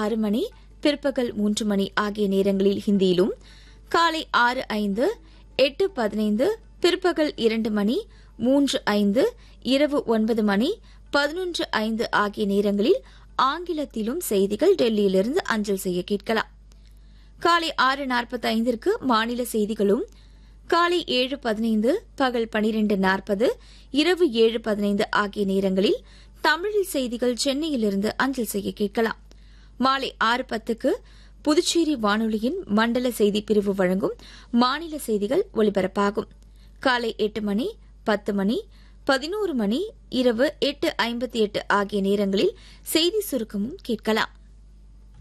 ஆறு மணி பிற்பகல் மூன்று மணி ஆகிய நேரங்களில் ஹிந்தியிலும் காலை ஆறு ஐந்து எட்டு பதினைந்து பிற்பகல் இரண்டு மணி மூன்று ஐந்து இரவு ஒன்பது மணி பதினொன்று ஐந்து ஆகிய நேரங்களில் ஆங்கிலத்திலும் செய்திகள் டெல்லியிலிருந்து அஞ்சல் செய்ய கேட்கலாம் காலை ஆறு நாற்பத்தி ஐந்திற்கு மாநில செய்திகளும் காலை ஏழு பதினைந்து பகல் பனிரெண்டு நாற்பது இரவு ஏழு பதினைந்து ஆகிய நேரங்களில் தமிழில் செய்திகள் சென்னையிலிருந்து அஞ்சல் செய்ய கேட்கலாம் மாலை ஆறு பத்துக்கு புதுச்சேரி வானொலியின் மண்டல செய்திப் பிரிவு வழங்கும் மாநில செய்திகள் ஒலிபரப்பாகும் காலை எட்டு மணி பத்து மணி பதினோரு மணி இரவு எட்டு ஐம்பத்தி எட்டு ஆகிய நேரங்களில் செய்தி சுருக்கமும் கேட்கலாம்